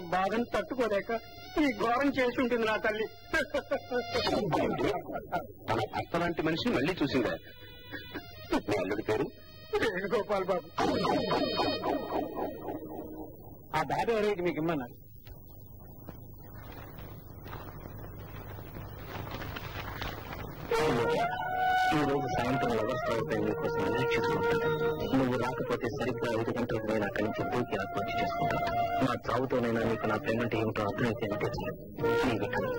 బాధను తట్టుకోలేక ఈ ఘోరం చేసి ఉంటుంది నా తల్లి తన భర్త లాంటి మనిషిని మళ్ళీ చూసిందా మీ అల్లుడి పేరు వేణుగోపాల్ బాబు ఆ బాబు ఎవరైతే మీకు ఇమ్మన్నారు ఈ రోజు సాయంత్రం లవర్స్ తాగుతాయి నీకోసం నిరీక్షించుకుంటాను నువ్వు రాకపోతే సరిగ్గా ఐదు గంటలకు నేను అక్కడి నుంచి దూకి ఆత్మహత్య చేసుకుంటాను నా చావుతోనైనా నీకు నా పేమెంట్ ఏమిటో అర్థమైతే తెచ్చలేదు నీ విక్రమ్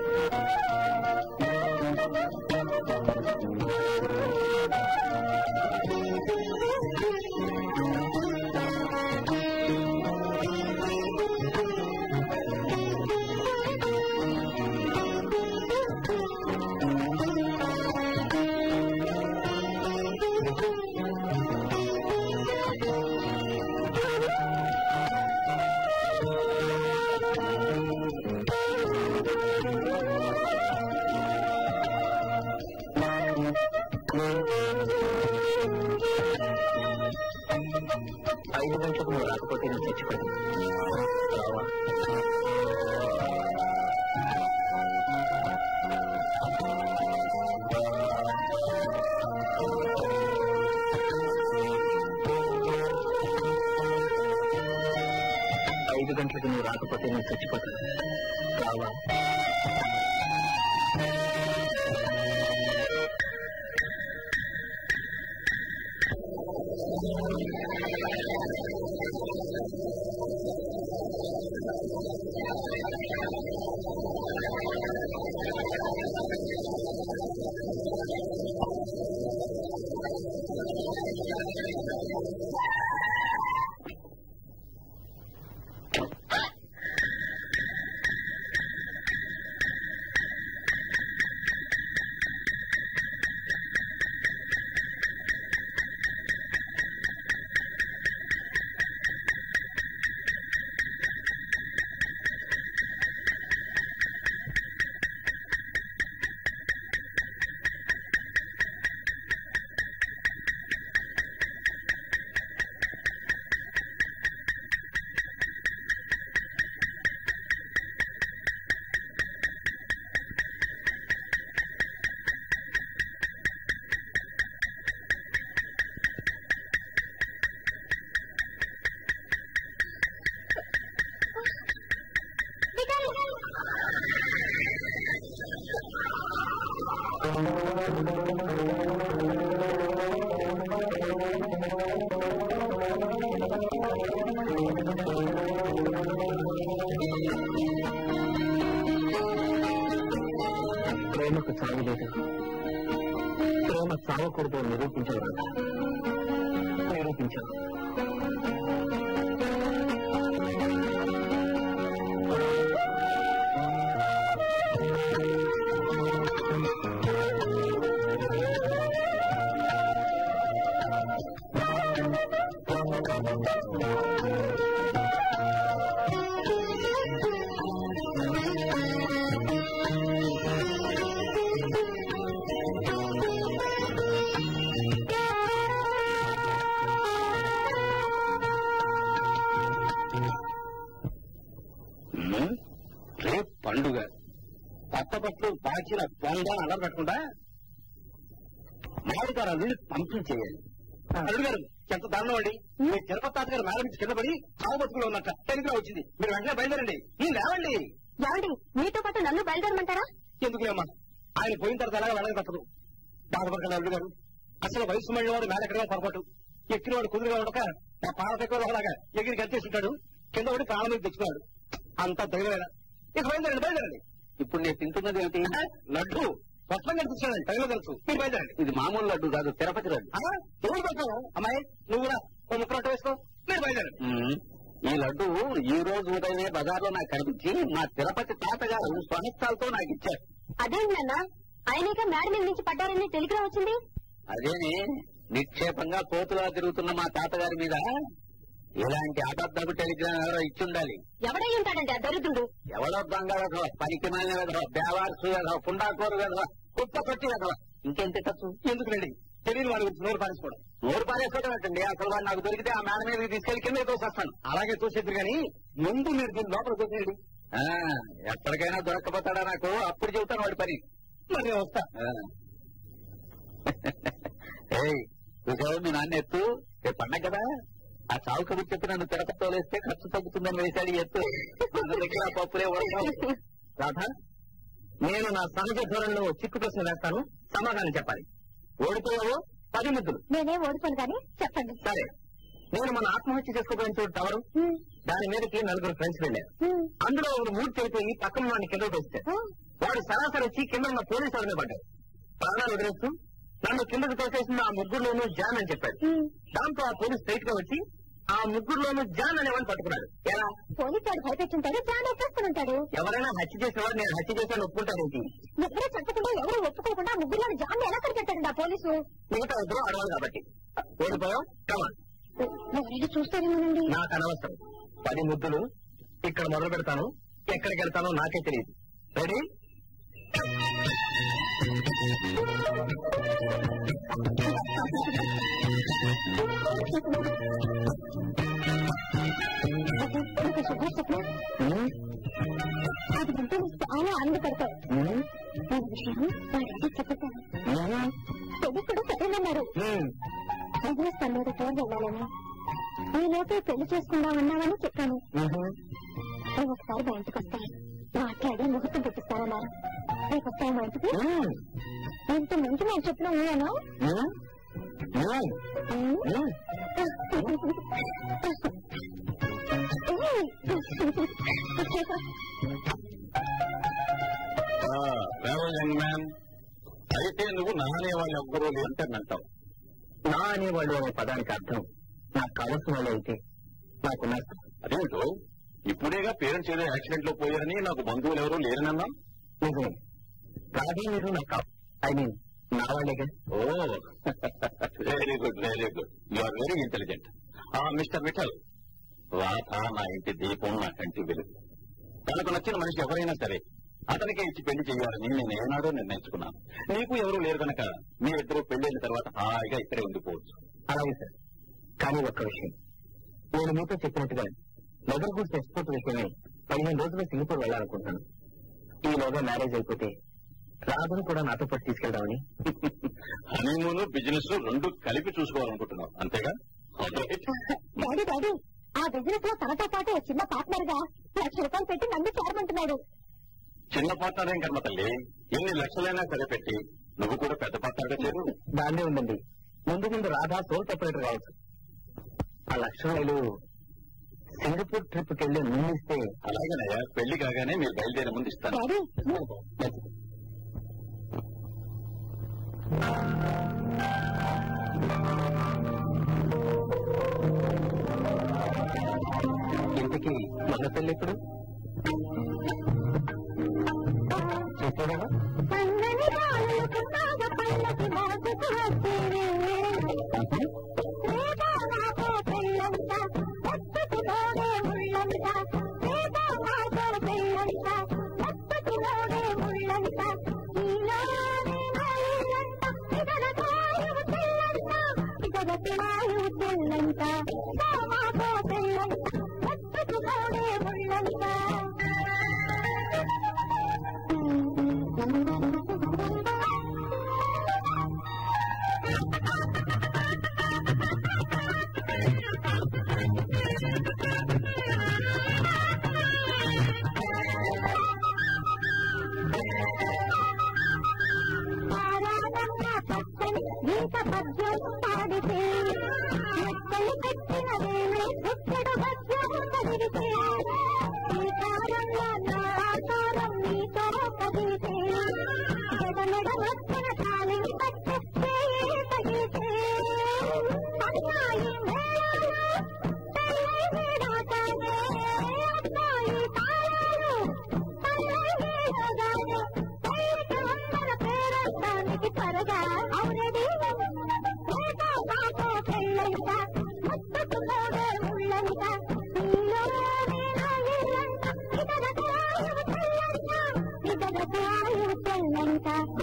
ఐదు గంటలకు నువ్వు రాకపోతే నేను చచ్చిపోయాను రావా ఐదు గంటలకు నువ్వు రాకపోతే నేను చచ్చిపోతాను రావా ప్రేమకు చావు లేదు ప్రేమ చావకూడదు అని నిరూపించావు నిరూపించావు ఉమ్, రేపు పండుగ కొత్త బట్టలు దాచిన దొంగ అల్లరి పెట్టకుండా మామిడి గారు అల్లుడిని పంపించేయాలి అల్లుడు గారు ఎంత దారుణం అండి మీ తిరుపతి తాత గారు మేడం నుంచి కింద పడి చావు బతుకులో ఉన్నట్ట టెలిగ్రామ్ వచ్చింది మీరు వెంటనే బయలుదేరండి మీరు లేవండి ఏమండి మీతో పాటు నన్ను బయలుదేరమంటారా ఎందుకులేమ్మా ఆయన పోయిన తర్వాత ఎలాగ వెళ్ళక తప్పదు బాధపడకండి అల్లుడు గారు అసలు వయసు మళ్ళీ వాడు మేడ ఎక్కడగా పొరపాటు ఎక్కిన వాడు కుదురుగా ఉండక మా పాల ఎక్కువలాగా ఎగిరి గంతేస్తుంటాడు కింద పడి ప్రాణం మీద తెచ్చుకున్నాడు అంత ధైర్యమైన ఇక బయలుదేరండి బయలుదేరండి ఇప్పుడు నేను తింటున్నది ఏమిటి లడ్డు స్పష్టంగా తెచ్చాడండి టైంలో తెలుసు మీరు బయలుదేరండి ఇది మామూలు లడ్డు కాదు తిరుపతి లడ్డు ఆ? ఎవరు పెట్టావు అమ్మాయి నువ్వు కూడా ఓ ముక్క రొట్టె వేసుకో మీరు బయలుదేరండి ఉమ్, ఈ లడ్డు ఈ రోజు ఉదయమే బజార్లో నాకు కనిపించి మా తిరుపతి తాతగారు స్వహస్తాలతో నాకు ఇచ్చారు అదేంటి నాన్న ఆయనక మేడ మీద నుంచి పడ్డారని టెలిగ్రామ్ వచ్చింది అదేనే నిక్షేపంగా కోతులా తిరుగుతున్న మా తాతగారి మీద ఇలాంటి అబద్ధపు టెలిగ్రామ్ ఎవరో ఇచ్చుండాలి ఎవడై ఉంటాడండి ఆ దరిద్రుడు ఎవడో దొంగ వెధవ పనికి మాలిన వెధవ బేవార్సు వెధవ పుండాకోరు వెధవ కుప్ప కొట్టి వెధవ ఇంకెంత ఖర్చు ఎందుకులేండి తెలియని వాడి గురించి నోరు పారేసుకోవడం నోరు పారేసుకోవడం ఏంటండి అసలు వాడు నాకు దొరికితే ఆ మేడ మీదకి తీసుకెళ్లి కింద తోసేస్తాను అలాగే తోసేద్దరు కానీ ముందు మీరు దీన్ని లోపల తోసేయండి ఆ, ఎప్పటికైనా దొరకపోతాడా నాకు అప్పుడు చెబుతాను వాడి పని మరి నేను వస్తా ఆ. ఏయ్ చూసావు మీ నాన్న ఎత్తు రేపు పండగ కదా ఆ చావు కబుర్ చెప్పి నన్ను తిరపతితో వేస్తే ఖర్చు తగ్గుతుందని వేశాడు ఈ ఎత్తు మన దగ్గర ఆ పప్పులే ఉడకవు. రాధా నేను నా సహజ ధోరణిలో చిక్కు ప్రశ్న వేస్తాను సమాధానం చెప్పాలి ఓడిపోయావు పది ముద్దులు నేనే ఓడిపోను కానీ చెప్పండి సరే నేను మన ఆత్మహత్య చేసుకోబోయిన చోటు టవరు హ్మ్, దాని మీదకి నలుగురు ఫ్రెండ్స్ వెళ్ళారు హ్మ్. అందులో ఒకడు మూడు చెడిపోయి పక్కన వాడిని కింద తోస్తే ఆ, వాడు సరాసరి వచ్చి కింద ఉన్న పోలీసు వాడి మీద పడ్డాడు ప్రాణాలు వదిలేస్తూ నన్ను కిందకు తోసేసిన ఆ ముగ్గురులోనూ జాన్ అని చెప్పాడు హ్మ్. దాంతో ఆ పోలీస్ స్ట్రైట్ గా వచ్చి ఆ ముగ్గురులోనూ జాన్ అనేవాడిని పట్టుకున్నాడు ఎలా పోలీసు వాడు భయపెట్టుంటాడు చాలా ఎక్కేస్తుంటాడు ఎవరైనా హత్య చేసిన వాడు నేను హత్య చేశాను ఒప్పుకుంటానేంటి ఎవరో చెప్పకుండా ఎవరు ఒప్పుకోకుండా ముగ్గురు జాన్ని ఎలా కనిపెట్టాడు ఆ పోలీసు మిగతా ఇద్దరు అడవాలి కాబట్టి ఓడిపోయాం కమాన్ ఎవరైనా చూస్తారేమోనండి నాకు అనవసరం పది ముద్దులు ఇక్కడ మొదలు పెడతాను ఎక్కడికి వెళ్తానో నాకే తెలియదు రెడీ ఒక శుభ స్వప్నం అది వింటే నీకు చాలా ఆనందపడతావు ఈ విషయం వాడికి చెప్తాను పెళ్లి కూడా సరేనన్నారు బిజినెస్ పని మీద టూర్ వెళ్ళాలని ఈ లోపే పెళ్లి చేసుకుందామన్నామని చెప్పాను నువ్వు ఒకసారి మా ఇంటికి వస్తాయి మాట్లాడి ముహూర్తం పెట్టిస్తానన్నారు రేపు వస్తాయి మా ఇంటికి ఇంత మంచి నేను చెప్పిన ఊయను యంగ్ మ్యాన్ అయితే నువ్వు నానే వాళ్ళు ఎవ్వరూ లేదంటావు నా అనేవాళ్ళు అనే పదానికి అర్థం నాకు కావలసిన వాళ్ళు అయితే నాకు నష్టం అదేమిటో ఇప్పుడేగా పేరెంట్స్ ఏదో యాక్సిడెంట్ లో పోయారని నాకు బంధువులు ఎవరూ లేరనన్నా నిజమే రాధే మీరు నాకు కావు ఐ మీన్ నా వాళ్ళేగా oh very good very good you are very intelligent ఆ మిస్టర్ విఠల్ రాధ నా ఇంటి దీపం నా కంటి వెలుగు తనకు నచ్చిన మనిషి ఎవరైనా సరే అతనికే ఇచ్చి పెళ్లి చేయాలని నేను ఏనాడో నిర్ణయించుకున్నాను నీకు ఎవరూ లేరు కనుక మీరిద్దరూ పెళ్లైన తర్వాత హాయిగా ఇక్కడే ఉండిపోవచ్చు అలాగే సార్ కానీ ఒక్క విషయం నేను మీతో చెప్పినట్టుగా లెదర్ గూడ్స్ ఎక్స్పోర్ట్ విషయమై పదిహేను రోజులు సింగపూర్ వెళ్ళాలనుకుంటున్నాను ఈలోగా మ్యారేజ్ అయిపోతే రాధను కూడా నాతో పాటు తీసుకెళ్దామని హనీమూన్ బిజినెస్ రెండు కలిపి చూసుకోవాలనుకుంటున్నావు అంతేగా Alright. డాడీ డాడీ ఆ బిజినెస్ లో తనతో పాటు ఓ చిన్న పార్ట్నర్ గా లక్ష రూపాయలు పెట్టి నన్ను చేరమంటున్నాడు చిన్న పార్ట్నర్ ఏం కర్మ తల్లి ఎన్ని లక్షలైనా సరే పెట్టి నువ్వు కూడా పెద్ద పార్ట్నర్గా చేరు దాన్నే ఉందండి ముందు ముందు రాధా సోల్ ఆపరేటర్ కావచ్చు ఆ లక్షణాలు సింగపూర్ ట్రిప్ కి వెళ్ళి ముందిస్తే అలాగేనయ్యా పెళ్లి కాగానే మీరు బయలుదేరే ముందు ఇస్తాను డాడీ మంచిది. ఇంతకీ మన పెళ్లి ఎప్పుడు చెప్పాడా పన్నని రాళ్ళకు నాగ పల్లకి మోసుకు వచ్చేవే. రేపో మాపో పెళ్ళంట, పచ్చటిలోనే ముళ్ళంట. రేపో మాపో పెళ్ళంట, పచ్చటిలోనే ముళ్ళంట. ఈలోనే నాయుళ్ళంట, ఇదరకు ఆయువు తెల్లంట, ఇదరకు ఆయువు తెల్లంట. రేపో మాపో పెళ్ళంట, పచ్చటిలోనే ముళ్ళంట. ఆరాధన పచ్చని గీత పద్యం పాడితే మెత్తలు పెట్టిన వేళ గుప్పెడు పద్యం కదిలితే శ్రీకారంలో నా ఆకారం నీతో కదిలితే జగమెడ వచ్చిన కాలిని పట్టిస్తే తగిలితే అమ్మాయి మేళాలు పెళ్ళై వేడాటానే అమ్మాయి తాళాలు పెళ్ళై వేడగానే పెళ్ళికి వందల పేరంటానికి త్వరగా అవునది రేపో మాపో పెళ్ళంట ముట్టుకులోనే ముళ్ళంట నీలోనే నా ఇల్లంట ఇదరకు ఆయువు తెల్లంట ఇదరకు ఆయువు తెల్లంట